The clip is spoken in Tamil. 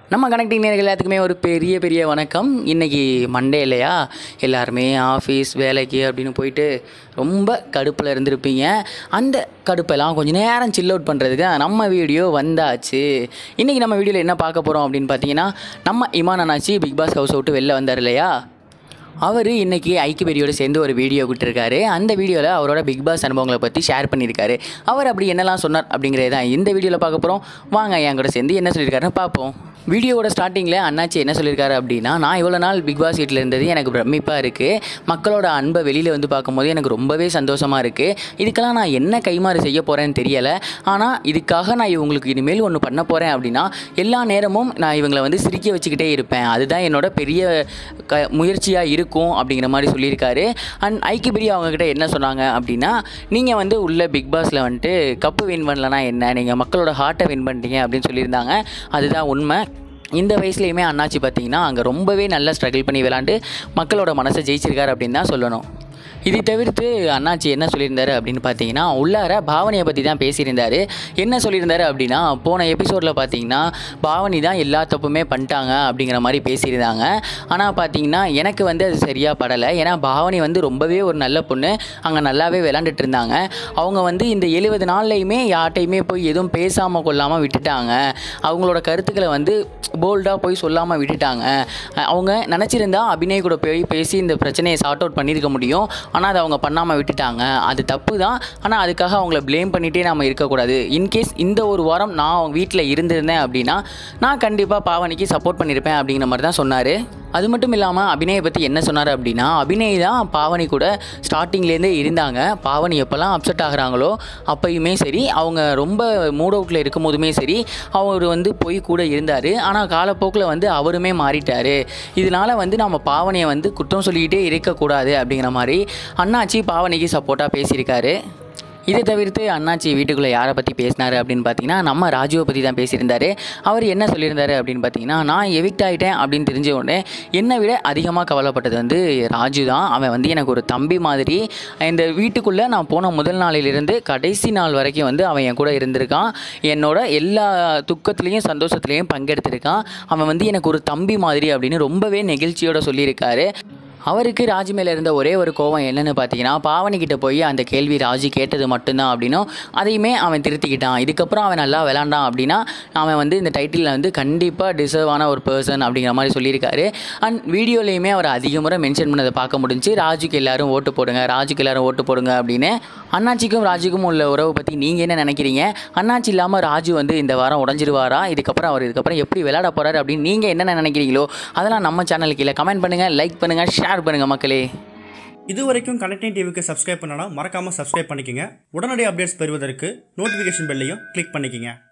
நம்ம கனெக்டிங் நேர்கள் எல்லாத்துக்குமே ஒரு பெரிய பெரிய வணக்கம் இன்றைக்கி மண்டே இல்லையா எல்லாருமே ஆஃபீஸ் வேலைக்கு அப்படின்னு போயிட்டு ரொம்ப கடுப்பில் இருந்திருப்பீங்க அந்த கடுப்பெல்லாம் கொஞ்சம் நேரம் சில் அவுட் பண்ணுறதுக்கு நம்ம வீடியோ வந்தாச்சு இன்றைக்கி நம்ம வீடியோவில் என்ன பார்க்க போகிறோம் அப்படின்னு பார்த்தீங்கன்னா நம்ம இமான் அண்ணாச்சி பிக் பாஸ் ஹவுஸ் விட்டு வெளில வந்தார் இல்லையா அவர் இன்றைக்கி ஐக்கியபெரியோட சேர்ந்து ஒரு வீடியோ விட்டுருக்காரு அந்த வீடியோவில் அவரோட பிக் பாஸ் அனுபவங்களை பற்றி ஷேர் பண்ணியிருக்காரு அவர் அப்படி என்னெல்லாம் சொன்னார் அப்படிங்கிறது தான் இந்த வீடியோவில் பார்க்க போகிறோம் வாங்க என் கூட சேர்ந்து என்ன சொல்லியிருக்காருன்னு பார்ப்போம் வீடியோவோட ஸ்டார்டிங்கில் அண்ணாச்சி என்ன சொல்லியிருக்காரு அப்படின்னா நான் இவ்வளோ நாள் பிக் பாஸ் வீட்டில் இருந்தது எனக்கு பிரமிப்பாக இருக்குது மக்களோட அன்பை வெளியில் வந்து பார்க்கும்போது எனக்கு ரொம்பவே சந்தோஷமாக இருக்குது இதுக்கெல்லாம் நான் என்ன கைமாறு செய்ய போகிறேன்னு தெரியலை ஆனால் இதுக்காக நான் இவங்களுக்கு இனிமேல் ஒன்று பண்ண போகிறேன் அப்படின்னா எல்லா நேரமும் நான் இவங்களை வந்து சிரிக்க வச்சுக்கிட்டே இருப்பேன் அதுதான் என்னோட பெரிய க முயற்சியாக இருக்கும் அப்படிங்கிற மாதிரி சொல்லியிருக்காரு அண்ட் ஐக்கியபிரி அவங்கக்கிட்ட என்ன சொன்னாங்க அப்படின்னா நீங்கள் வந்து உள்ள பிக் பாஸில் வந்துட்டு கப்பு வின் பண்ணலனா என்ன நீங்கள் மக்களோட ஹார்ட்டை வின் பண்ணிட்டீங்க அப்படின்னு சொல்லியிருந்தாங்க அதுதான் உண்மை இந்த வயசுலையுமே அண்ணாச்சி பார்த்தீங்கன்னா அங்கே ரொம்பவே நல்லா ஸ்ட்ரகிள் பண்ணி விளாண்டு மக்களோட மனசை ஜெயிச்சிருக்காரு அப்படின்னு தான் சொல்லணும் இதை தவிர்த்து அண்ணாச்சி என்ன சொல்லியிருந்தாரு அப்படின்னு பார்த்தீங்கன்னா உள்ளார பாவனியை பற்றி தான் பேசியிருந்தார் என்ன சொல்லியிருந்தாரு அப்படின்னா போன எபிசோடில் பார்த்தீங்கன்னா பாவனி தான் எல்லா தப்புமே பண்ணிட்டாங்க அப்படிங்கிற மாதிரி பேசியிருந்தாங்க ஆனால் பார்த்தீங்கன்னா எனக்கு வந்து அது சரியாக படலை ஏன்னா பாவனி வந்து ரொம்பவே ஒரு நல்ல பொண்ணு அங்கே நல்லாவே விளாண்டுட்டு இருந்தாங்க அவங்க வந்து இந்த எழுபது நாள்லையுமே யார்ட்டையுமே போய் எதுவும் பேசாமல் கொள்ளாமல் விட்டுட்டாங்க அவங்களோட கருத்துக்களை வந்து போல்டாக போய் சொல்லாமல் விட்டுட்டாங்க அவங்க நினச்சிருந்தா அபிநய் கூட போய் பேசி இந்த பிரச்சனையை சார்ட் அவுட் பண்ணியிருக்க முடியும் ஆனால் அதை அவங்க பண்ணாமல் விட்டுட்டாங்க அது தப்பு தான் ஆனால் அதுக்காக அவங்கள ப்ளேம் பண்ணிகிட்டே நம்ம இருக்கக்கூடாது இன்கேஸ் இந்த ஒரு வாரம் நான் அவங்க வீட்டில் இருந்திருந்தேன் அப்படின்னா நான் கண்டிப்பாக பாவனிக்கு சப்போர்ட் பண்ணியிருப்பேன் அப்படிங்கிற மாதிரி தான் சொன்னார் அது மட்டும் இல்லாமல் அபிநயை பற்றி என்ன சொன்னார் அப்படின்னா அபிநய் தான் பாவனி கூட ஸ்டார்டிங்லேருந்தே இருந்தாங்க பாவனி எப்போல்லாம் அப்செட் ஆகுறாங்களோ அப்பயுமே சரி அவங்க ரொம்ப மூட் அவுட்டில் இருக்கும் போதுமே சரி அவர் வந்து போய் கூட இருந்தார் ஆனால் காலப்போக்கில் வந்து அவருமே மாறிட்டார் இதனால் வந்து நம்ம பாவனியை வந்து குற்றம் சொல்லிக்கிட்டே இருக்கக்கூடாது அப்படிங்கிற மாதிரி அண்ணாச்சி பாவனிக்கு சப்போர்ட்டாக பேசியிருக்காரு இதை தவிர்த்து அண்ணாச்சி வீட்டுக்குள்ளே யாரை பற்றி பேசினார் அப்படின்னு பார்த்தீங்கன்னா நம்ம ராஜுவை பற்றி தான் பேசியிருந்தார் அவர் என்ன சொல்லியிருந்தாரு அப்படின்னு பார்த்தீங்கன்னா நான் எவிக்ட் ஆகிட்டேன் அப்படின்னு தெரிஞ்ச உடனே என்னை விட அதிகமாக கவலைப்பட்டது வந்து ராஜு தான் அவன் வந்து எனக்கு ஒரு தம்பி மாதிரி இந்த வீட்டுக்குள்ளே நான் போன முதல் நாளிலிருந்து கடைசி நாள் வரைக்கும் வந்து அவன் என் கூட இருந்திருக்கான் என்னோட எல்லா துக்கத்துலேயும் சந்தோஷத்துலேயும் பங்கெடுத்திருக்கான் அவன் வந்து எனக்கு ஒரு தம்பி மாதிரி அப்படின்னு ரொம்பவே நெகிழ்ச்சியோட சொல்லியிருக்காரு அவருக்கு ராஜு மேலே இருந்த ஒரே ஒரு கோவம் என்னன்னு பார்த்தீங்கன்னா பாவனிக்கிட்ட போய் அந்த கேள்வி ராஜு கேட்டது மட்டும்தான் அப்படின்னும் அதையுமே அவன் திருத்திக்கிட்டான் இதுக்கப்புறம் அவன் நல்லா விளாண்டான் அப்படின்னா அவன் வந்து இந்த டைட்டிலில் வந்து கண்டிப்பாக டிசர்வான ஒரு பர்சன் அப்படிங்கிற மாதிரி சொல்லியிருக்காரு அண்ட் வீடியோலையுமே அவர் அதிக முறை மென்ஷன் பண்ணதை பார்க்க முடிஞ்சு ராஜுக்கு எல்லாரும் ஓட்டு போடுங்க ராஜுக்கு எல்லாரும் ஓட்டு போடுங்க அப்படின்னு அண்ணாச்சிக்கும் ராஜுக்கும் உள்ள உறவை பற்றி நீங்கள் என்ன நினைக்கிறீங்க அண்ணாச்சி இல்லாமல் ராஜு வந்து இந்த வாரம் உடஞ்சிருவாரா இதுக்கப்புறம் அவர் இதுக்கப்புறம் எப்படி விளையாட போகிறாரு அப்படின்னு நீங்கள் என்ன நினைக்கிறீங்களோ அதெல்லாம் நம்ம சேனலுக்கு இல்லை கமெண்ட் பண்ணுங்கள் லைக் பண்ணுங்கள் ஷேர் பண்ணுங்கள் மக்களே இது வரைக்கும் கனெக்டிங் டிவிக்கு சப்ஸ்கிரைப் பண்ணனா மறக்காம சப்ஸ்கிரைப் பண்ணிக்கங்க உடனடி அப்டேட்ஸ் பெறுவதற்கு நோட்டிஃபிகேஷன் பெல்லையும் கிளிக் பண்ணிக்கங்க